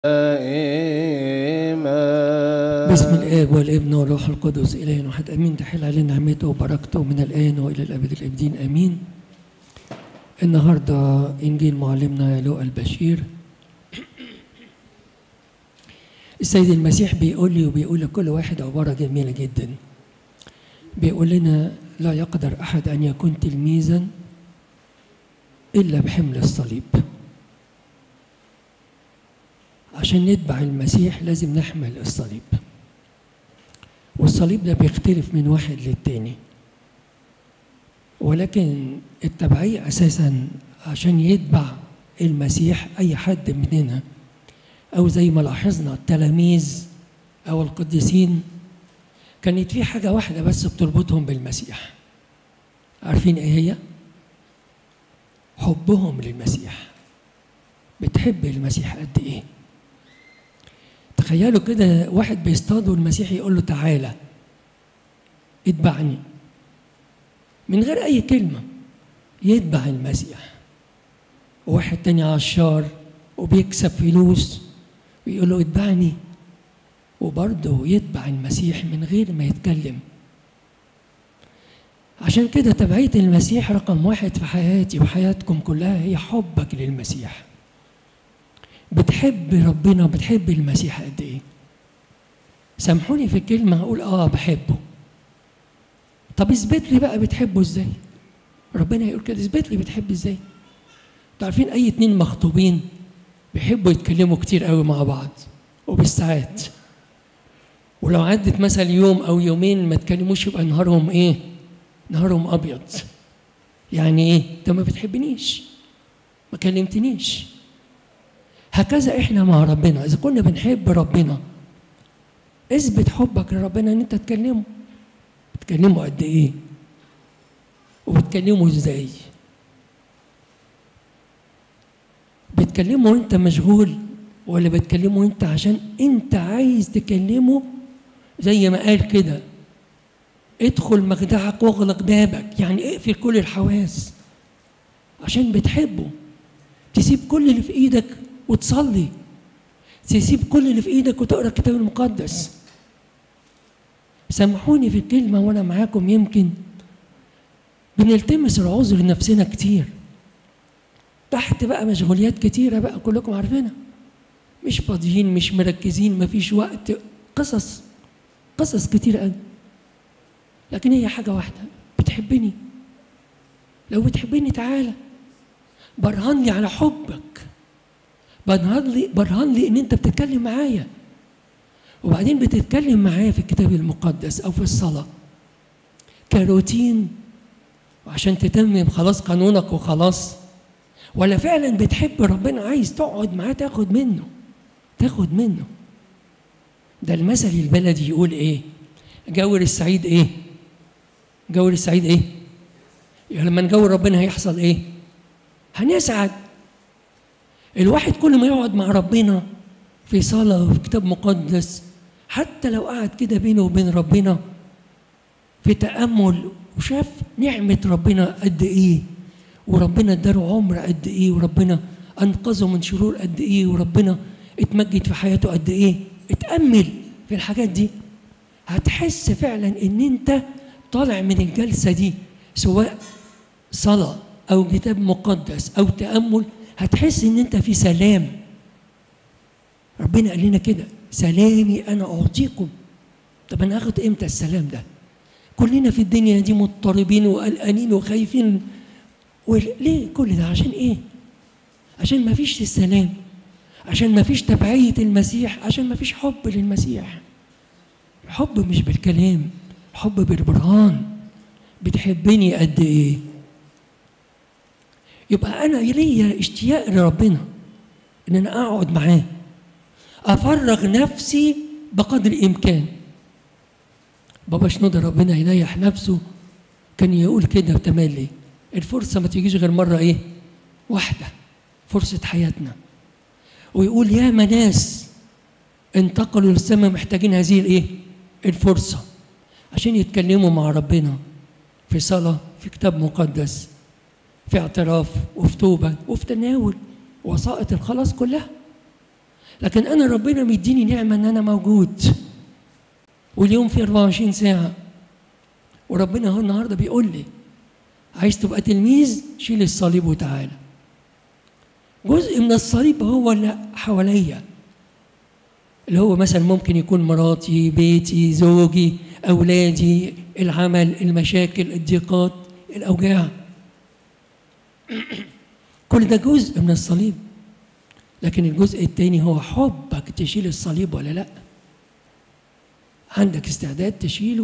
دائما بسم الاب والابن والروح القدس اله واحد امين تحل علينا نعمته وبركته من الان والى الابد الابدين امين النهارده انجيل معلمنا لوقا البشير السيد المسيح بيقول لي وبيقول لكل واحد عباره جميله جدا بيقول لنا لا يقدر احد ان يكون تلميذا الا بحمل الصليب عشان نتبع المسيح لازم نحمل الصليب والصليب ده بيختلف من واحد للتاني ولكن التبعية أساسا عشان يتبع المسيح أي حد مننا أو زي ما لاحظنا التلاميذ أو القديسين كانت في حاجة واحدة بس بتربطهم بالمسيح عارفين إيه هي؟ حبهم للمسيح بتحب المسيح قد إيه؟ تخيلوا كده واحد بيصطاد والمسيح يقول له تعالى اتبعني من غير أي كلمة يتبع المسيح وواحد تاني عشار وبيكسب فلوس ويقول له اتبعني وبرضه يتبع المسيح من غير ما يتكلم عشان كده تبعية المسيح رقم واحد في حياتي وحياتكم كلها هي حبك للمسيح بتحب ربنا بتحب المسيح قد ايه سامحوني في الكلمة أقول آه بحبه طب اثبت لي بقى بتحبه ازاي ربنا يقول كده اثبت لي بتحب ازاي انتوا عارفين أي اتنين مخطوبين بيحبوا يتكلموا كتير قوي مع بعض وبالساعات ولو عدت مثلا يوم أو يومين ما تكلموش يبقى نهارهم إيه؟ نهارهم أبيض يعني إيه؟ أنت ما بتحبنيش ما كلمتنيش هكذا احنا مع ربنا اذا كنا بنحب ربنا اثبت حبك لربنا ان انت تكلمه بتكلمه قد ايه وبتكلمه ازاي بتكلمه وانت مشغول ولا بتكلمه انت عشان انت عايز تكلمه زي ما قال كده ادخل مخدعك واغلق بابك يعني اقفل كل الحواس عشان بتحبه تسيب كل اللي في ايدك وتصلي تسيب كل اللي في ايدك وتقرا الكتاب المقدس سامحوني في الكلمه وانا معاكم يمكن بنلتمس العذر لنفسنا كتير تحت بقى مشغوليات كتيره بقى كلكم عارفينها مش فاضيين مش مركزين مفيش وقت قصص قصص كتير قوي لكن هي حاجه واحده بتحبني لو بتحبني تعالى برهن لي على حبك برهن لي برهن لي ان انت بتتكلم معايا وبعدين بتتكلم معايا في الكتاب المقدس او في الصلاه كروتين وعشان تتمم خلاص قانونك وخلاص ولا فعلا بتحب ربنا عايز تقعد معاه تاخد منه تاخد منه ده المثل البلدي يقول ايه جور السعيد ايه جور السعيد ايه يعني لما نجور ربنا هيحصل ايه هنسعد الواحد كل ما يقعد مع ربنا في صلاة وفي كتاب مقدس حتى لو قعد كده بينه وبين ربنا في تأمل وشاف نعمة ربنا قد إيه وربنا اداله عمر قد إيه وربنا أنقذه من شرور قد إيه وربنا اتمجد في حياته قد إيه اتأمل في الحاجات دي هتحس فعلا إن أنت طالع من الجلسة دي سواء صلاة أو كتاب مقدس أو تأمل هتحس ان انت في سلام ربنا قال لنا كده سلامي انا اعطيكم طب انا اخد امتى السلام ده كلنا في الدنيا دي مضطربين وقلقانين وخايفين وليه كل ده عشان ايه عشان ما فيش السلام عشان ما فيش تبعية المسيح عشان ما فيش حب للمسيح الحب مش بالكلام الحب بالبرهان بتحبني قد ايه يبقى انا ليا اشتياق لربنا ان انا اقعد معاه افرغ نفسي بقدر الامكان بابا شنودة ربنا يريح نفسه كان يقول كده تملي الفرصه ما تيجيش غير مره ايه واحده فرصه حياتنا ويقول يا ناس انتقلوا للسماء محتاجين هذه الايه الفرصه عشان يتكلموا مع ربنا في صلاه في كتاب مقدس في اعتراف وفي توبة وفي تناول وسائط الخلاص كلها لكن انا ربنا مديني نعمه ان انا موجود واليوم في 24 ساعه وربنا هو النهارده بيقول لي عايز تبقى تلميذ شيل الصليب وتعالى جزء من الصليب هو اللي حواليا اللي هو مثلا ممكن يكون مراتي بيتي زوجي اولادي العمل المشاكل الضيقات الاوجاع كل ده جزء من الصليب لكن الجزء الثاني هو حبك تشيل الصليب ولا لا عندك استعداد تشيله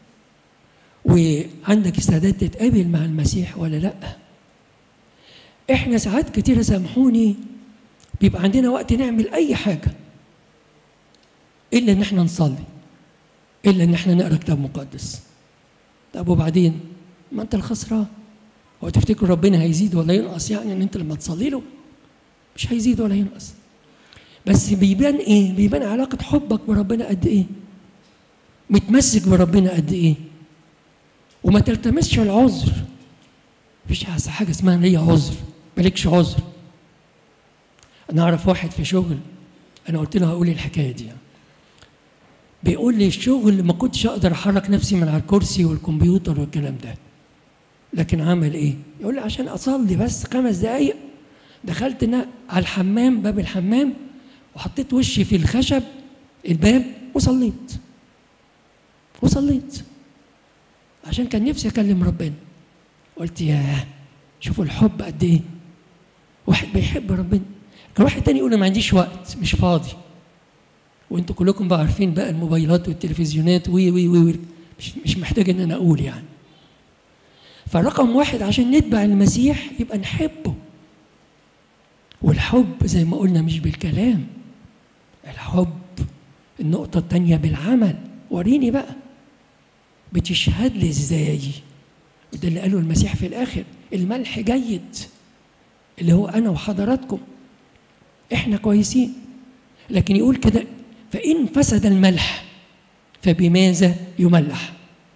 وعندك استعداد تتقابل مع المسيح ولا لا احنا ساعات كتيرة سامحوني بيبقى عندنا وقت نعمل اي حاجة الا ان احنا نصلي الا ان احنا نقرا كتاب مقدس طب وبعدين ما انت الخسران هو تفتكر ربنا هيزيد ولا ينقص يعني ان انت لما تصلي له مش هيزيد ولا ينقص بس بيبان ايه بيبان علاقة حبك بربنا قد ايه متمسك بربنا قد ايه وما تلتمسش العذر مفيش حاجة اسمها ليا عذر مالكش عذر انا اعرف واحد في شغل انا قلت له هقول الحكايه دي بيقول لي الشغل ما كنتش اقدر احرك نفسي من على الكرسي والكمبيوتر والكلام ده لكن عمل ايه يقول لي عشان اصلي بس خمس دقايق دخلت انا على الحمام باب الحمام وحطيت وشي في الخشب الباب وصليت وصليت عشان كان نفسي اكلم ربنا قلت ياه شوفوا الحب قد ايه واحد بيحب ربنا كان واحد تاني يقول ما عنديش وقت مش فاضي وانتوا كلكم بقى عارفين بقى الموبايلات والتلفزيونات وي وي وي مش مش محتاج ان انا اقول يعني فرقم واحد عشان نتبع المسيح يبقى نحبه والحب زي ما قلنا مش بالكلام الحب النقطة التانية بالعمل وريني بقى بتشهد لي ازاي وده اللي قاله المسيح في الاخر الملح جيد اللي هو انا وحضراتكم احنا كويسين لكن يقول كده فان فسد الملح فبماذا يملح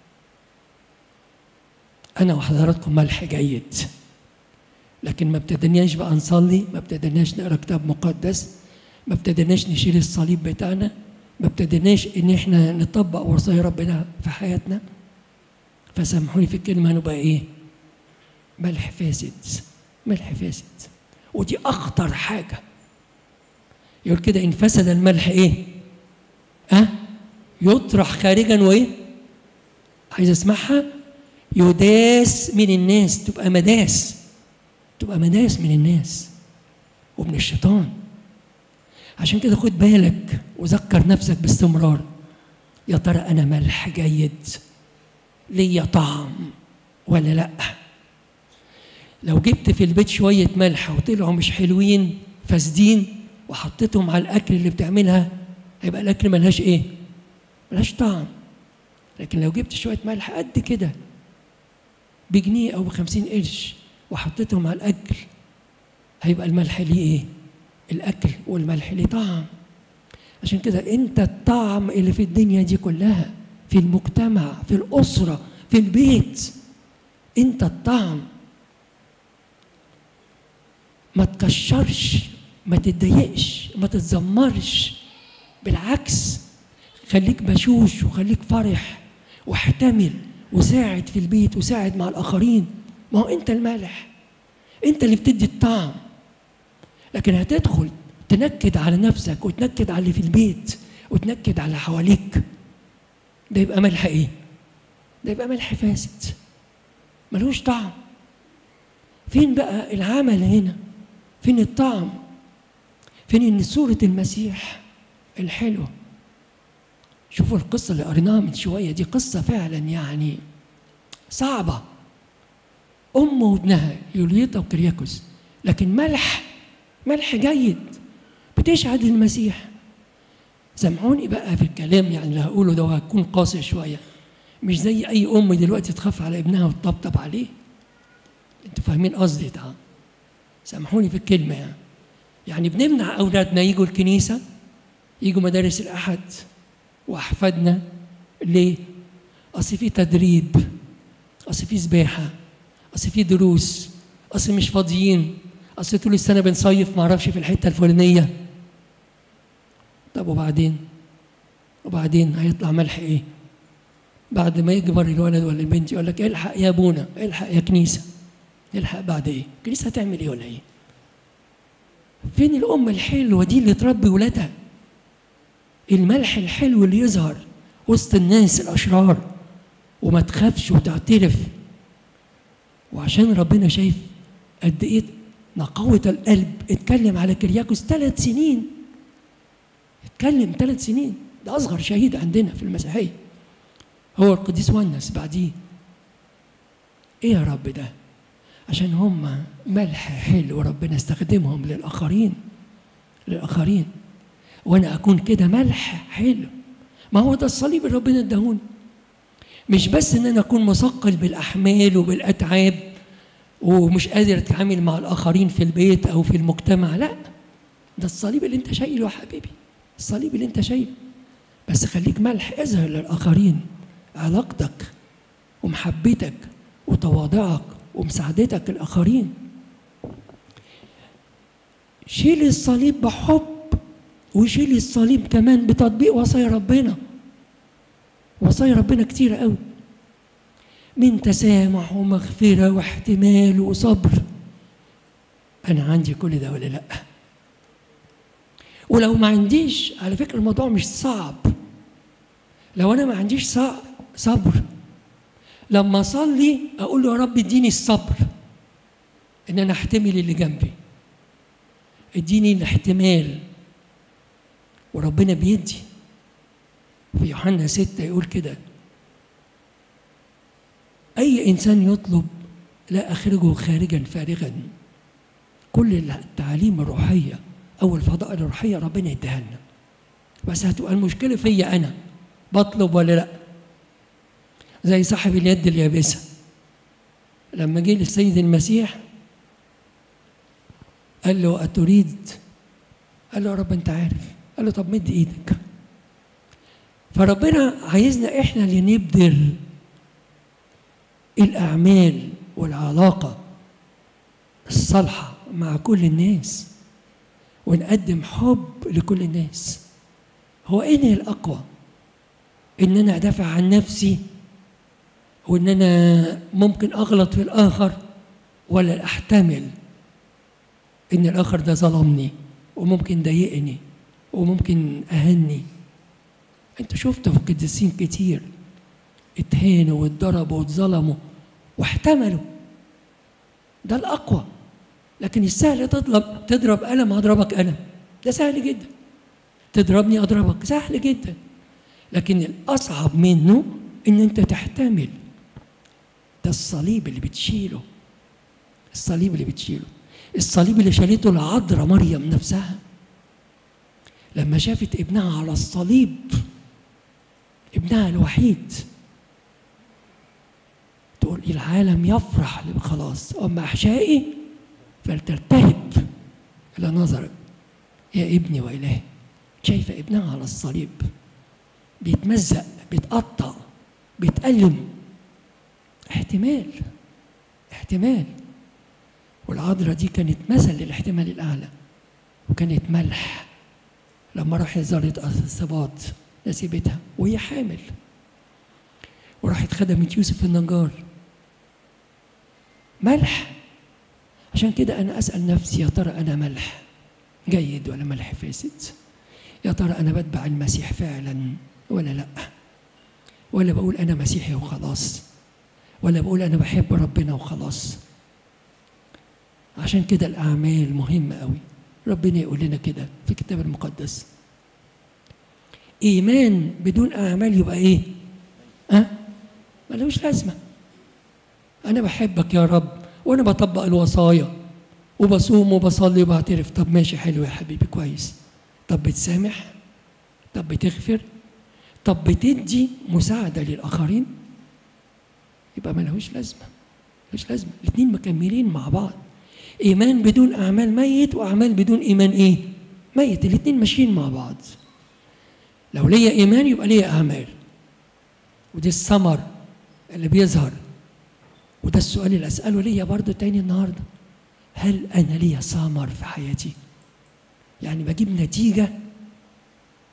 انا وحضراتكم ملح جيد لكن ما ابتديناش بقى نصلي ما ابتديناش نقرا كتاب مقدس ما ابتديناش نشيل الصليب بتاعنا ما ابتديناش ان احنا نطبق وصايا ربنا في حياتنا فسامحوني في الكلمه نبقى ايه ملح فاسد ملح فاسد ودي اخطر حاجه يقول كده ان فسد الملح ايه ها أه؟ يطرح خارجا وايه عايز اسمعها يداس من الناس تبقى مداس تبقى مداس من الناس ومن الشيطان عشان كده خد بالك وذكر نفسك باستمرار يا ترى انا ملح جيد ليا طعم ولا لا لو جبت في البيت شوية ملح وطلعوا مش حلوين فاسدين وحطيتهم على الأكل اللي بتعملها هيبقى الأكل ملهاش إيه؟ ملهاش طعم لكن لو جبت شوية ملح قد كده بجنيه أو بخمسين قرش وحطيتهم على الأكل هيبقى الملح ليه إيه؟ الأكل والملح ليه طعم عشان كده أنت الطعم اللي في الدنيا دي كلها في المجتمع في الأسرة في البيت أنت الطعم ما تكشرش ما تتضايقش ما تتذمرش بالعكس خليك بشوش وخليك فرح واحتمل وساعد في البيت وساعد مع الآخرين ما هو أنت المالح أنت اللي بتدي الطعم لكن هتدخل تنكد على نفسك وتنكد على اللي في البيت وتنكد على اللي حواليك ده يبقى ملح ايه؟ ده يبقى ملح فاسد ملوش طعم فين بقى العمل هنا؟ فين الطعم؟ فين ان صورة المسيح الحلوة شوفوا القصة اللي قريناها من شوية دي قصة فعلا يعني صعبة أم وابنها يوليطا وكرياكوس لكن ملح ملح جيد بتشهد المسيح سامحوني بقى في الكلام يعني اللي هقوله ده هكون قاسي شويه مش زي اي ام دلوقتي تخاف على ابنها وتطبطب عليه انتوا فاهمين قصدي ده سامحوني في الكلمه يعني يعني بنمنع اولادنا يجوا الكنيسه يجوا مدارس الاحد واحفادنا ليه اصل في تدريب اصل في سباحه اصل في دروس اصل مش فاضيين اصل طول السنه بنصيف معرفش في الحته الفلانيه طب وبعدين وبعدين هيطلع ملح ايه بعد ما يكبر الولد ولا البنت يقول لك الحق يا ابونا الحق يا كنيسه الحق بعد ايه الكنيسه هتعمل ايه ولا ايه فين الام الحلوه دي اللي تربي ولادها الملح الحلو اللي يظهر وسط الناس الاشرار وما تخافش وتعترف وعشان ربنا شايف قد ايه نقاوة القلب اتكلم على كرياكوس ثلاث سنين اتكلم ثلاث سنين ده اصغر شهيد عندنا في المسيحيه هو القديس ونس بعديه ايه يا رب ده عشان هم ملح حلو ربنا استخدمهم للاخرين للاخرين وانا اكون كده ملح حلو ما هو ده الصليب اللي ربنا اداهوني مش بس ان انا اكون مثقل بالاحمال وبالاتعاب ومش قادر اتعامل مع الاخرين في البيت او في المجتمع لا ده الصليب اللي انت شايله يا حبيبي الصليب اللي انت شايله بس خليك ملح اظهر للاخرين علاقتك ومحبتك وتواضعك ومساعدتك الاخرين شيل الصليب بحب وشيل الصليب كمان بتطبيق وصايا ربنا وصايا ربنا كتير قوي من تسامح ومغفرة واحتمال وصبر أنا عندي كل ده ولا لأ ولو ما عنديش على فكرة الموضوع مش صعب لو أنا ما عنديش صبر لما أصلي أقول له يا رب اديني الصبر إن أنا أحتمل اللي جنبي اديني الاحتمال وربنا بيدي في يوحنا ستة يقول كده أي إنسان يطلب لا أخرجه خارجا فارغا كل التعاليم الروحية أو الفضائل الروحية ربنا يديها لنا بس هتبقى المشكلة فيا أنا بطلب ولا لأ زي صاحب اليد اليابسة لما جه للسيد المسيح قال له أتريد قال له يا رب أنت عارف قال له طب مد إيدك فربنا عايزنا إحنا اللي نبذل الأعمال والعلاقة الصالحة مع كل الناس ونقدم حب لكل الناس هو ايه الأقوى إن أنا أدافع عن نفسي وإن أنا ممكن أغلط في الآخر ولا أحتمل إن الآخر ده ظلمني وممكن ضايقني وممكن أهني أنت شفت في القديسين كتير اتهانوا واتضربوا واتظلموا واحتملوا ده الأقوى لكن السهل تضرب تضرب قلم أضربك قلم ده سهل جدا تضربني أضربك سهل جدا لكن الأصعب منه إن أنت تحتمل ده الصليب اللي بتشيله الصليب اللي بتشيله الصليب اللي شالته العذراء مريم نفسها لما شافت ابنها على الصليب ابنها الوحيد تقول العالم يفرح بخلاص أما أحشائي فلترتهب إلى نظرك يا ابني وإلهي شايفة ابنها على الصليب بيتمزق بيتقطع بيتألم احتمال احتمال والعذراء دي كانت مثل للاحتمال الأعلى وكانت ملح لما راح زارت الثبات نسيبتها وهي حامل وراحت خدمت يوسف النجار ملح عشان كده أنا أسأل نفسي يا ترى أنا ملح جيد ولا ملح فاسد يا ترى أنا بتبع المسيح فعلا ولا لأ ولا بقول أنا مسيحي وخلاص ولا بقول أنا بحب ربنا وخلاص عشان كده الأعمال مهمة قوي ربنا يقول لنا كده في الكتاب المقدس إيمان بدون أعمال يبقى إيه؟ أه؟ ملوش لازمة أنا بحبك يا رب وأنا بطبق الوصايا وبصوم وبصلي وبعترف طب ماشي حلو يا حبيبي كويس طب بتسامح طب بتغفر طب بتدي مساعدة للآخرين يبقى ملهوش لازمة ملهوش لازمة الاتنين مكملين مع بعض إيمان بدون أعمال ميت وأعمال بدون إيمان إيه؟ ميت الاتنين ماشيين مع بعض لو ليا إيمان يبقى ليا أعمال ودي الثمر اللي بيظهر وده السؤال اللي أسأله ليا برضه تاني النهاردة هل أنا ليا ثمر في حياتي؟ يعني بجيب نتيجة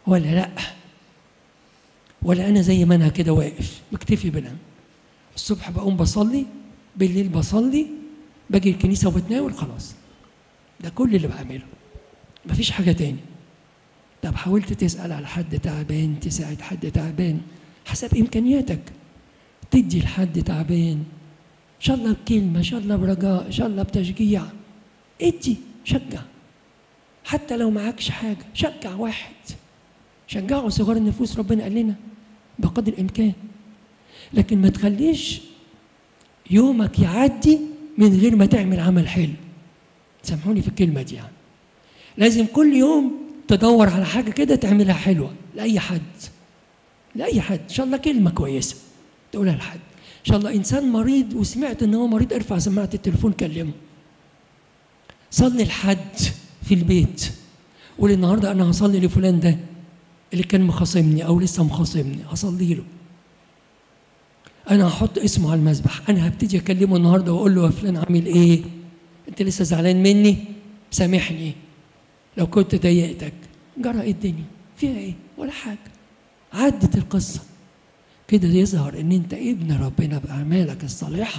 ولا لا ولا انا زي ما انا كده واقف مكتفي بنام الصبح بقوم بصلي بالليل بصلي باجي الكنيسه وبتناول خلاص ده كل اللي بعمله مفيش حاجه تاني طب حاولت تسال على حد تعبان تساعد حد تعبان حسب امكانياتك تدي لحد تعبان ان شاء الله بكلمه ان شاء الله برجاء ان شاء الله بتشجيع ادي شجع حتى لو معكش حاجه شجع واحد شجعوا صغار النفوس ربنا قال لنا بقدر الامكان لكن ما تخليش يومك يعدي من غير ما تعمل عمل حلو سامحوني في الكلمه دي يعني لازم كل يوم تدور على حاجه كده تعملها حلوه لاي حد لاي حد ان شاء الله كلمه كويسه تقولها لحد ان شاء الله انسان مريض وسمعت ان هو مريض ارفع سماعه التليفون كلمه صلي لحد في البيت قول النهارده انا هصلي لفلان ده اللي كان مخاصمني او لسه مخاصمني هصلي له انا هحط اسمه على المذبح انا هبتدي اكلمه النهارده واقول له يا فلان عامل ايه انت لسه زعلان مني سامحني لو كنت ضايقتك جرى ايه الدنيا فيها ايه ولا حاجه عدت القصه كده يظهر ان انت ابن ربنا باعمالك الصالحه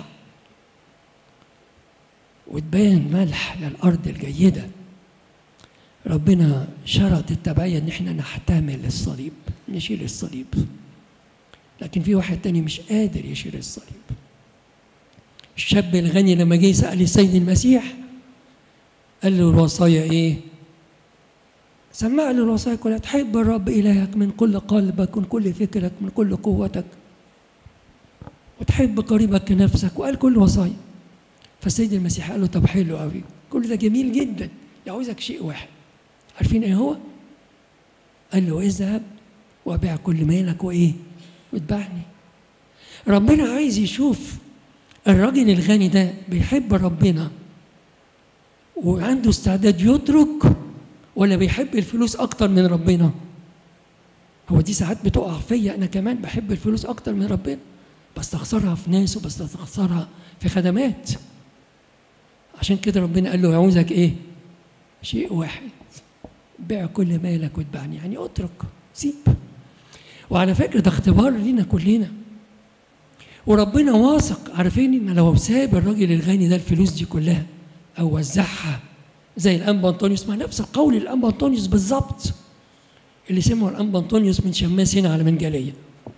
وتبان ملح للارض الجيده ربنا شرط التبعيه ان احنا نحتمل الصليب نشيل الصليب لكن في واحد تاني مش قادر يشيل الصليب الشاب الغني لما جه سأل السيد المسيح قال له الوصايا ايه سمع له الوصايا كلها تحب الرب إلهك من كل قلبك من كل فكرك من كل قوتك وتحب قريبك كنفسك وقال كل وصايا فالسيد المسيح قال له طب حلو قوي كل ده جميل جدا يعوزك شيء واحد عارفين ايه هو قال له اذهب وبيع كل مالك وايه واتبعني ربنا عايز يشوف الراجل الغني ده بيحب ربنا وعنده استعداد يترك ولا بيحب الفلوس اكتر من ربنا هو دي ساعات بتقع فيا انا كمان بحب الفلوس اكتر من ربنا بستخسرها في ناس وبستخسرها في خدمات عشان كده ربنا قال له يعوزك ايه شيء واحد بيع كل مالك واتبعني يعني اترك سيب وعلى فكره ده اختبار لينا كلنا وربنا واثق عارفين ان لو ساب الراجل الغني ده الفلوس دي كلها او وزعها زي الانبا انطونيوس مع نفس القول الانبا انطونيوس بالظبط اللي سمعه الانبا انطونيوس من شماس هنا على منجليه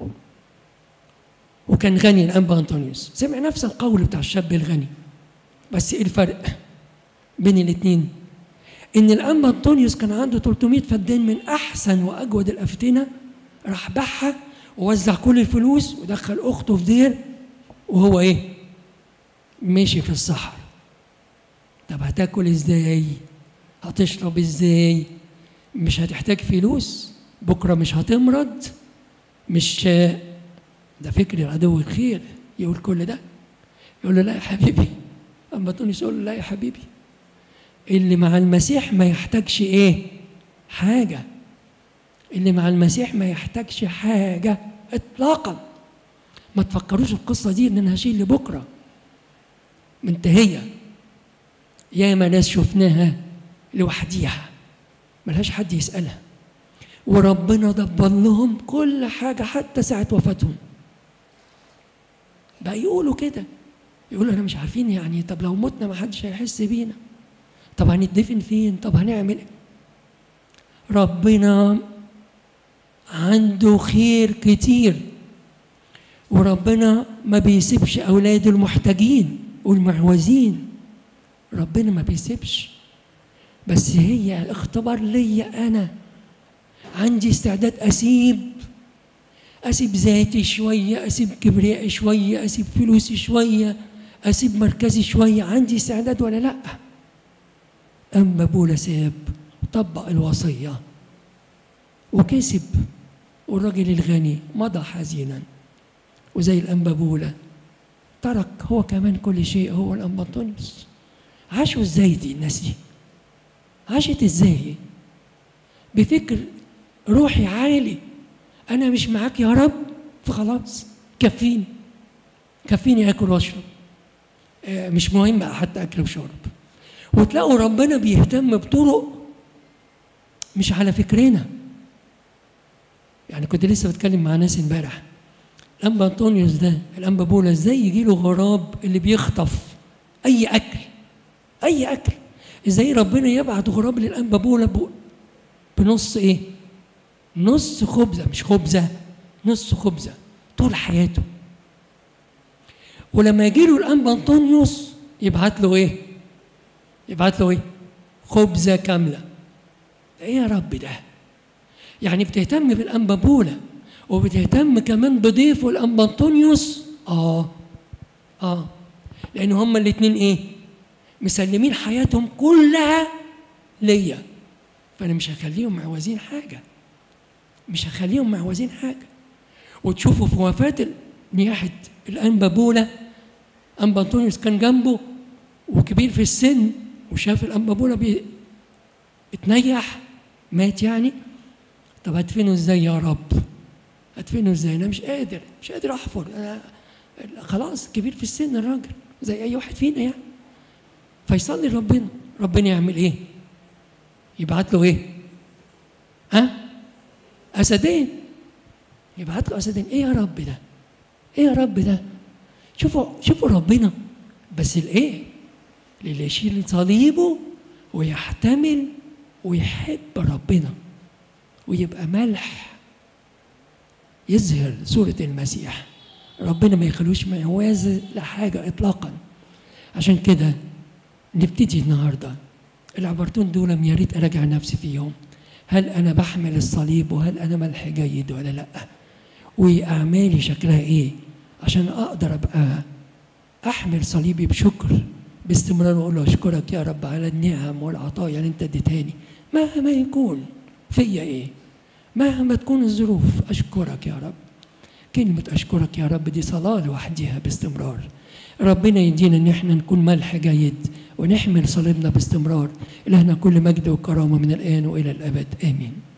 وكان غني الانبا انطونيوس سمع نفس القول بتاع الشاب الغني بس ايه الفرق بين الاثنين ان الانبا انطونيوس كان عنده 300 فدان من احسن واجود الافدنه راح باعها ووزع كل الفلوس ودخل اخته في دير وهو ايه ماشي في الصحراء طب هتاكل ازاي هتشرب ازاي مش هتحتاج فلوس بكره مش هتمرض مش ده فكر العدو الخير يقول كل ده يقول له لا يا حبيبي اما تونس يقول له لا يا حبيبي اللي مع المسيح ما يحتاجش ايه حاجه اللي مع المسيح ما يحتاجش حاجه اطلاقا ما تفكروش القصه دي ان انا هشيل لبكره منتهيه ياما ناس شفناها لوحديها ملهاش حد يسألها وربنا دبر لهم كل حاجة حتى ساعة وفاتهم بقى يقولوا كده يقولوا احنا مش عارفين يعني طب لو متنا ما حدش هيحس بينا طب هنتدفن فين طب هنعمل ايه ربنا عنده خير كتير وربنا ما بيسيبش اولاده المحتاجين والمعوزين ربنا ما بيسيبش بس هي اختبار ليا انا عندي استعداد اسيب اسيب ذاتي شويه اسيب كبريائي شويه اسيب فلوسي شويه اسيب مركزي شويه عندي استعداد ولا لا اما بولا ساب طبق الوصيه وكسب والراجل الغني مضى حزينا وزي الانبابوله ترك هو كمان كل شيء هو الانبطونيوس عاشوا ازاي دي الناس دي عاشت ازاي بفكر روحي عالي انا مش معاك يا رب فخلاص كفيني كفيني اكل واشرب آه مش مهم حتى اكل وشرب وتلاقوا ربنا بيهتم بطرق مش على فكرنا يعني كنت لسه بتكلم مع ناس امبارح الانبا انطونيوس ده الانبا بولا ازاي يجي له غراب اللي بيخطف اي اكل اي اكل ازاي ربنا يبعت غراب للانبا بولا ب- بنص ايه نص خبزه مش خبزه نص خبزه طول حياته ولما يجي له الانبا انطونيوس يبعت له ايه يبعت له ايه خبزه كامله ايه يا رب ده يعني بتهتم بالانبا بولا وبتهتم كمان بضيفه الانبا انطونيوس اه اه لان هما الاثنين ايه مسلمين حياتهم كلها ليا فانا مش هخليهم معوزين حاجه مش هخليهم معوزين حاجه وتشوفوا في وفاه ال- نياحه الانبا بولا انبا انطونيوس كان جنبه وكبير في السن وشاف الانبا بولا بي اتنيح مات يعني طب هدفنه ازاي يا رب هدفنه ازاي انا مش قادر مش قادر احفر أنا خلاص كبير في السن الراجل زي اي واحد فينا يعني فيصلي ربنا ربنا يعمل ايه يبعت له ايه ها اسدين يبعت له اسدين ايه يا رب ده ايه يا رب ده شوفوا شوفوا ربنا بس الايه اللي يشيل صليبه ويحتمل ويحب ربنا ويبقى ملح يظهر صورة المسيح ربنا ما يخلوش معواز لحاجة إطلاقا عشان كده نبتدي النهاردة العبارتين دول يا ريت أراجع نفسي فيهم هل أنا بحمل الصليب وهل أنا ملح جيد ولا لأ وأعمالي شكلها إيه عشان أقدر أبقى أحمل صليبي بشكر باستمرار وأقول له أشكرك يا رب على النعم والعطايا اللي أنت اديتهاني مهما يكون فيا إيه مهما تكون الظروف أشكرك يا رب كلمة أشكرك يا رب دي صلاة لوحدها باستمرار ربنا يدينا إن إحنا نكون ملح جيد ونحمل صليبنا باستمرار إلهنا كل مجد وكرامة من الآن وإلى الأبد آمين